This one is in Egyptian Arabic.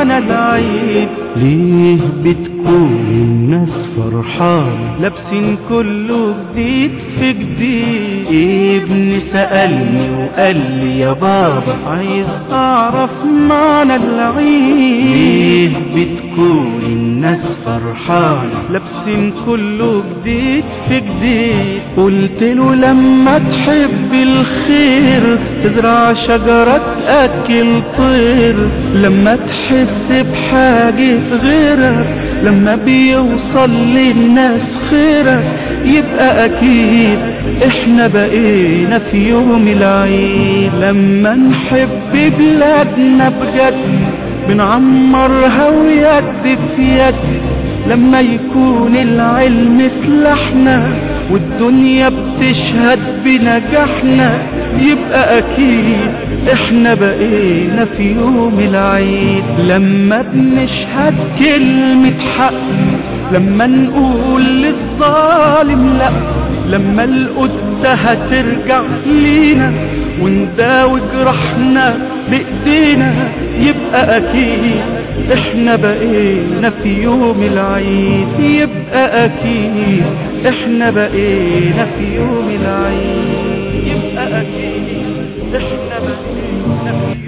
معنا العيد ليه بتكون الناس فرحان لابسين كله جديد في جديد ابني سألني وقال لي يا بابا عايز اعرف معنى العيد ليه بتكون الناس فرحان لابسين كله جديد في جديد قلت له لما تحب الخير تزرع شجرة تأكل طير لما تحس بحاجة غيرك لما بيوصل للناس خيرك يبقى أكيد إحنا بقينا في يوم العيد لما نحب بلادنا بجد بنعمرها ويد في يد لما يكون العلم سلاحنا والدنيا بتشهد بنجاحنا يبقى اكيد احنا بقينا في يوم العيد لما بنشهد كلمة حق لما نقول للظالم لا لما القدس هترجع لينا ونداوي جرحنا بايدينا يبقى اكيد احنا بقينا في يوم العيد يبقى اكيد احنا بقينا في يوم العيد يبقى اكيد احنا بقينا في